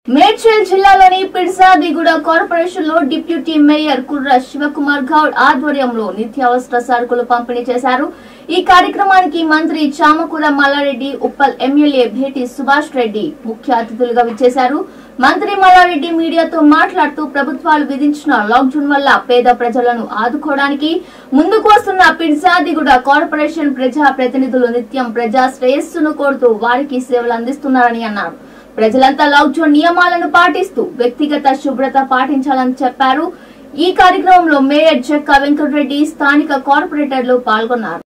మేడ్చల్ జిల్లాలోని పిర్సాదిగూడ కార్పొరేషన్ లో deputy mayor Kurra Shivakumar Goud ఆధ్వర్యంలో నిత్యావసర సరుకులు పంపిణీ చేశారు ఈ కార్యక్రమానికి మంత్రి చామకూర మల్లారెడ్డి ఉప్పల్ ఎమ్మెల్యే భేటి సుభాష్ రెడ్డి ముఖ్య అతిథులుగా విచ్చేశారు మంత్రి మల్లారెడ్డి మీడియాతో మాట్లాడుతూ ప్రభుత్వాలు విధించిన లాక్డౌన్ వల్ల పేద ప్రజలను ఆదుకోవడానికి ముందుకు వస్తున్న పిర్సాదిగూడ కార్పొరేషన్ ప్రజా ప్రతినిధులు నిత్యం ప్రజా శ్రేయస్సును కోరుతూ వారికి సేవలు అందిస్తున్నారని అన్నారు ప్రజలంతా లాక్డౌన్ నియమాలను పాటిస్తూ వ్యక్తిగత శుభ్రత పాటించాలని చెప్పారు ఈ కార్యక్రమంలో మేయర్ చెక్క వెంకటరెడ్డి స్థానిక కార్పొరేటర్లు పాల్గొన్నారు